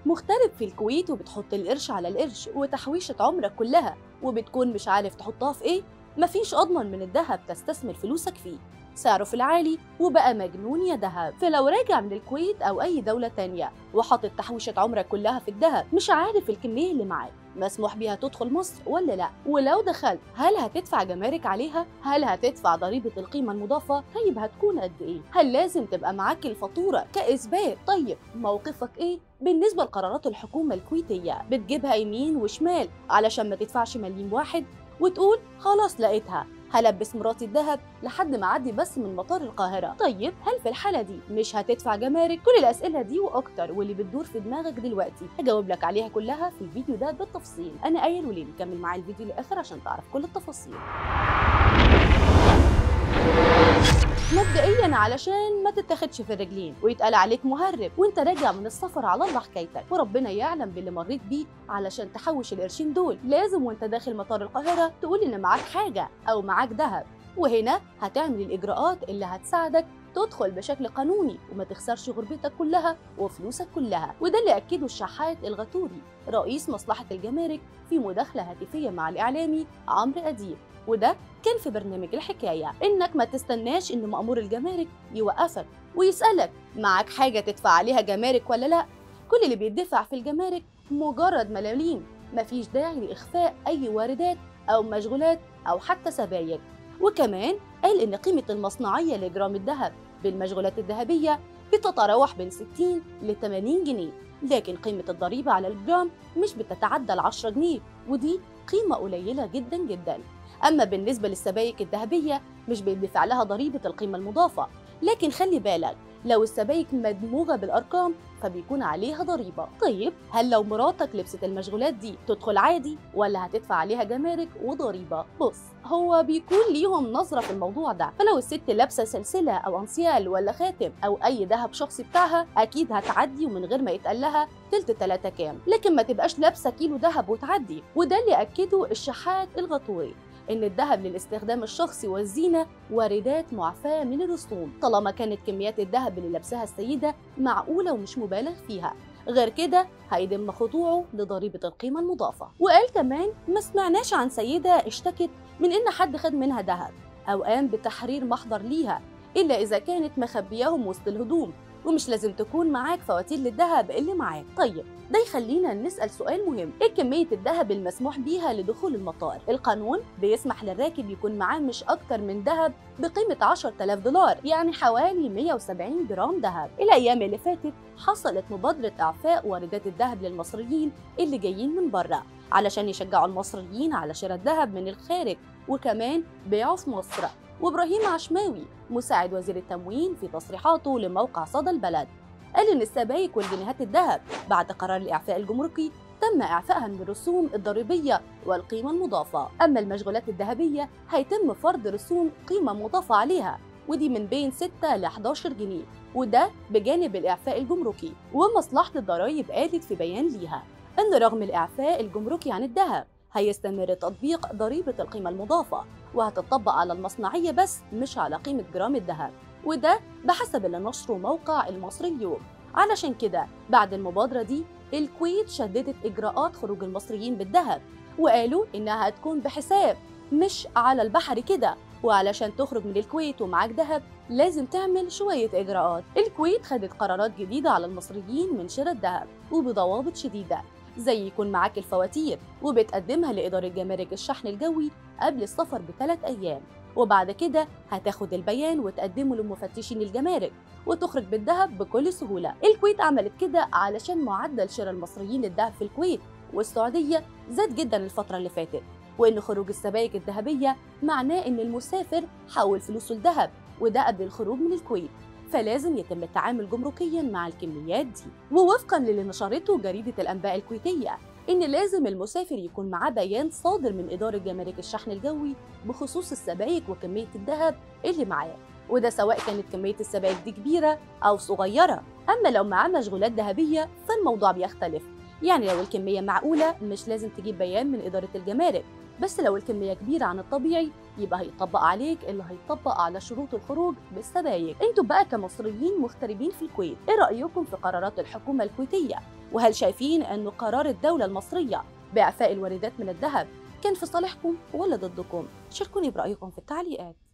مغترب في الكويت وبتحط القرش على القرش وتحويشة عمرك كلها وبتكون مش عارف تحطها في ايه مفيش أضمن من الذهب تستثمر فلوسك فيه سعره في العالي وبقى مجنون يا دهب فلو راجع من الكويت أو أي دولة تانية وحاطط تحويشة عمرك كلها في الدهب مش عارف الكمية اللي معاك مسموح بيها تدخل مصر ولا لا ولو دخلت هل هتدفع جمارك عليها هل هتدفع ضريبة القيمة المضافة طيب هتكون قد ايه هل لازم تبقى معاك الفاتورة كإثبات طيب موقفك ايه بالنسبة لقرارات الحكومة الكويتية بتجيبها يمين وشمال علشان ما تدفعش مليم واحد وتقول خلاص لقيتها هلبس مراتي الذهب لحد ما اعدي بس من مطار القاهره طيب هل في الحاله دي مش هتدفع جمارك كل الاسئله دي واكتر واللي بتدور في دماغك دلوقتي هجاوب لك عليها كلها في الفيديو ده بالتفصيل انا ايه وليلي كمل معايا الفيديو للاخر عشان تعرف كل التفاصيل مبدئيا علشان ما تتاخدش في الرجلين ويتقال عليك مهرب وانت راجع من السفر على الله حكايتك وربنا يعلم باللي مريت بيه علشان تحوش القرشين دول لازم وانت داخل مطار القاهره تقول ان معاك حاجه او معاك ذهب وهنا هتعمل الاجراءات اللي هتساعدك تدخل بشكل قانوني وما تخسرش غربتك كلها وفلوسك كلها وده اللي اكده الشحات الغتوري رئيس مصلحه الجمارك في مداخله هاتفيه مع الاعلامي عمرو اديب وده كان في برنامج الحكايه انك ما تستناش ان مأمور الجمارك يوقفك ويسالك معاك حاجه تدفع عليها جمارك ولا لا كل اللي بيدفع في الجمارك مجرد ملاليم مفيش داعي لاخفاء اي واردات او مشغولات او حتى سبايك وكمان قال ان قيمه المصنعيه لجرام الذهب بالمشغولات الذهبيه بتتراوح بين 60 ل 80 جنيه لكن قيمه الضريبه على الجرام مش بتتعدى ال 10 جنيه ودي قيمه قليله جدا جدا أما بالنسبة للسبائك الذهبية مش بيدفع لها ضريبة القيمة المضافة لكن خلي بالك لو السبائك مدموجة بالأرقام فبيكون عليها ضريبة طيب هل لو مراتك لبست المشغولات دي تدخل عادي ولا هتدفع عليها جمارك وضريبة بص هو بيكون ليهم نظرة في الموضوع ده فلو الست لابسة سلسلة أو أنسيال ولا خاتم أو أي ذهب شخصي بتاعها أكيد هتعدي ومن غير ما يتقال لها تلت تلاتة كام لكن ما تبقاش لابسة كيلو ذهب وتعدي وده اللي أكده الشحات الغطوري إن الذهب للاستخدام الشخصي والزينة واردات معفاة من الرسوم طالما كانت كميات الذهب اللي لابسها السيدة معقولة ومش مبالغ فيها غير كده هيتم خضوعه لضريبة القيمة المضافة وقال كمان ما سمعناش عن سيدة اشتكت من إن حد خد منها ذهب أو قام بتحرير محضر ليها إلا إذا كانت مخبياهم وسط الهدوم ومش لازم تكون معاك فواتير للذهب اللي معاك طيب ده يخلينا نسأل سؤال مهم ايه كمية الذهب المسموح بيها لدخول المطار القانون بيسمح للراكب يكون معاه مش اكتر من ذهب بقيمة 10000 دولار يعني حوالي 170 جرام ذهب الايام اللي فاتت حصلت مبادرة اعفاء واردات الذهب للمصريين اللي جايين من بره علشان يشجعوا المصريين على شراء الذهب من الخارج وكمان بيعه في مصر وابراهيم عشماوي مساعد وزير التموين في تصريحاته لموقع صدى البلد قال ان السبائك والجنيهات الذهب بعد قرار الاعفاء الجمركي تم اعفائها من الرسوم الضريبيه والقيمه المضافه اما المشغولات الذهبيه هيتم فرض رسوم قيمه مضافه عليها ودي من بين 6 ل 11 جنيه وده بجانب الاعفاء الجمركي ومصلحه الضرايب قالت في بيان ليها ان رغم الاعفاء الجمركي عن الذهب هيستمر تطبيق ضريبة القيمة المضافة وهتطبق على المصنعية بس مش على قيمة جرام الذهب وده بحسب اللي نشره موقع المصري اليوم علشان كده بعد المبادرة دي الكويت شددت إجراءات خروج المصريين بالذهب وقالوا إنها هتكون بحساب مش على البحر كده وعلشان تخرج من الكويت ومعاك ذهب لازم تعمل شوية إجراءات الكويت خدت قرارات جديدة على المصريين من شراء الذهب وبضوابط شديدة زي يكون معاك الفواتير وبتقدمها لإدارة جمارك الشحن الجوي قبل السفر بثلاث أيام وبعد كده هتاخد البيان وتقدمه لمفتشين الجمارك وتخرج بالذهب بكل سهولة الكويت عملت كده علشان معدل شراء المصريين للذهب في الكويت والسعودية زاد جدا الفترة اللي فاتت وإن خروج السبائك الذهبية معناه إن المسافر حول فلوسه لذهب وده قبل الخروج من الكويت فلازم يتم التعامل جمركيا مع الكميات دي ووفقا للي نشرته جريدة الأنباء الكويتية إن لازم المسافر يكون معاه بيان صادر من إدارة جمارك الشحن الجوي بخصوص السبائك وكمية الذهب اللي معاه وده سواء كانت كمية السبائك دي كبيرة أو صغيرة أما لو معاه مشغولات ذهبية فالموضوع بيختلف يعني لو الكمية معقولة مش لازم تجيب بيان من إدارة الجمارك بس لو الكمية كبيرة عن الطبيعي يبقى هيطبق عليك اللي هيطبق على شروط الخروج بالسبايك انتوا بقى كمصريين مغتربين في الكويت ايه رأيكم في قرارات الحكومة الكويتية وهل شايفين أنه قرار الدولة المصرية بإعفاء الواردات من الذهب كان في صالحكم ولا ضدكم؟ شاركوني برأيكم في التعليقات